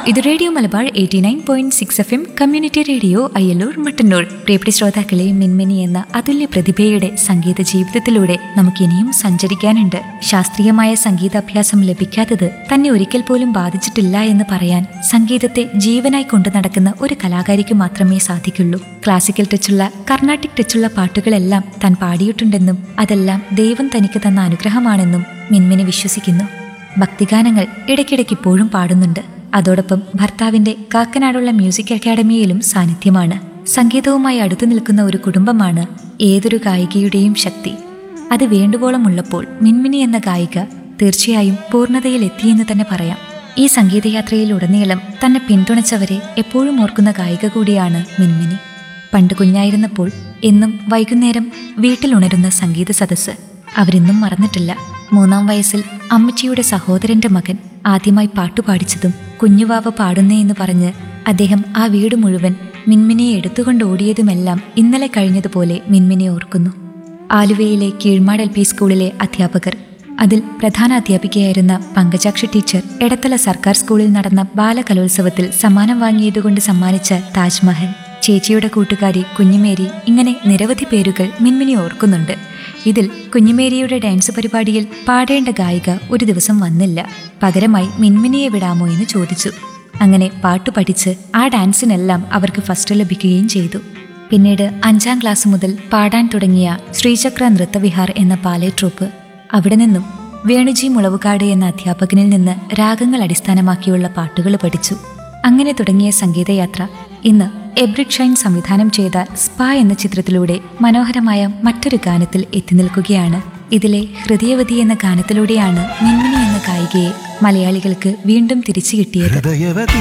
ഇത് radio Malabar eighty nine point six F M community radio Ayyallur Mattannur പ്രിയപ്പെട്ട ശ്രോതാക്കളെ മിൻമിനി എന്ന അതുല്യ പ്രതിഭയുടെ സംഗീത ജീവിതത്തിലൂടെ നമുക്കിനിയും സഞ്ചരിക്കാനുണ്ട് ശാസ്ത്രീയമായ സംഗീതാഭ്യാസം ലഭിക്കാത്തത് തന്നെ ഒരിക്കൽ പോലും ബാധിച്ചിട്ടില്ല എന്ന് പറയാൻ സംഗീതത്തെ ജീവനായി കൊണ്ടു നടക്കുന്ന ഒരു കലാകാരിക്ക് മാത്രമേ സാധിക്കുള്ളൂ ക്ലാസിക്കൽ ടച്ചുള്ള കർണാട്ടിക് ടച്ചുള്ള പാട്ടുകളെല്ലാം താൻ പാടിയിട്ടുണ്ടെന്നും അതെല്ലാം ദൈവം തനിക്ക് തന്ന അനുഗ്രഹമാണെന്നും മിൻമിനി വിശ്വസിക്കുന്നു ഭക്തിഗാനങ്ങൾ ഇടയ്ക്കിടയ്ക്ക് ഇപ്പോഴും പാടുന്നുണ്ട് അതോടൊപ്പം ഭർത്താവിന്റെ കാക്കനാടുള്ള മ്യൂസിക് അക്കാദമിയിലും സാന്നിധ്യമാണ് സംഗീതവുമായി അടുത്തു നിൽക്കുന്ന ഒരു കുടുംബമാണ് ഏതൊരു ഗായികയുടെയും ശക്തി അത് വേണ്ടുവോളം ഉള്ളപ്പോൾ മിൻമിനി എന്ന ഗായിക തീർച്ചയായും പൂർണ്ണതയിൽ എത്തിയെന്ന് തന്നെ പറയാം ഈ സംഗീതയാത്രയിലുടനീളം തന്നെ പിന്തുണച്ചവരെ എപ്പോഴും ഓർക്കുന്ന ഗായിക കൂടിയാണ് മിൻമിനി പണ്ട് കുഞ്ഞായിരുന്നപ്പോൾ എന്നും വൈകുന്നേരം വീട്ടിലുണരുന്ന സംഗീത സദസ്സ് അവരിന്നും മറന്നിട്ടില്ല മൂന്നാം വയസ്സിൽ അമ്മച്ചിയുടെ സഹോദരന്റെ മകൻ ആദ്യമായി പാട്ടുപാടിച്ചതും കുഞ്ഞുവാവ പാടുന്നേ എന്ന് പറഞ്ഞ് അദ്ദേഹം ആ വീട് മുഴുവൻ മിൻമിനിയെ എടുത്തുകൊണ്ട് ഓടിയതുമെല്ലാം ഇന്നലെ കഴിഞ്ഞതുപോലെ മിൻമിനി ഓർക്കുന്നു ആലുവയിലെ കീഴ്മാട് എൽ പി സ്കൂളിലെ അധ്യാപകർ അതിൽ പ്രധാന അധ്യാപികയായിരുന്ന പങ്കജാക്ഷി ടീച്ചർ എടത്തല സർക്കാർ സ്കൂളിൽ നടന്ന ബാലകലോത്സവത്തിൽ സമ്മാനം വാങ്ങിയതുകൊണ്ട് സമ്മാനിച്ച താജ്മഹൽ ചേച്ചിയുടെ കൂട്ടുകാരി കുഞ്ഞിമേരി ഇങ്ങനെ നിരവധി പേരുകൾ മിൻമിനി ഓർക്കുന്നുണ്ട് ഇതിൽ കുഞ്ഞിമേരിയുടെ ഡാൻസ് പരിപാടിയിൽ പാടേണ്ട ഗായിക ഒരു ദിവസം വന്നില്ല പകരമായി മിൻമിനിയെ വിടാമോ എന്ന് ചോദിച്ചു അങ്ങനെ പാട്ടു പഠിച്ച് ആ ഡാൻസിനെല്ലാം അവർക്ക് ഫസ്റ്റ് ലഭിക്കുകയും ചെയ്തു പിന്നീട് അഞ്ചാം ക്ലാസ് മുതൽ പാടാൻ തുടങ്ങിയ ശ്രീചക്ര നൃത്തവിഹാർ എന്ന പാലേ ട്രൂപ്പ് അവിടെ നിന്നും വേണുജി മുളവുകാട് എന്ന അധ്യാപകനിൽ നിന്ന് രാഗങ്ങൾ അടിസ്ഥാനമാക്കിയുള്ള പാട്ടുകൾ പഠിച്ചു അങ്ങനെ തുടങ്ങിയ സംഗീതയാത്ര ഇന്ന് എബ്രിഡ് ഷൈൻ സംവിധാനം ചെയ്ത സ്പാ എന്ന ചിത്രത്തിലൂടെ മനോഹരമായ മറ്റൊരു ഗാനത്തിൽ എത്തി നിൽക്കുകയാണ് ഇതിലെ ഹൃദയവതി എന്ന ഗാനത്തിലൂടെയാണ് മിൻമിനി എന്ന ഗായികയെ മലയാളികൾക്ക് വീണ്ടും തിരിച്ചു കിട്ടിയത് ഹൃദയവതി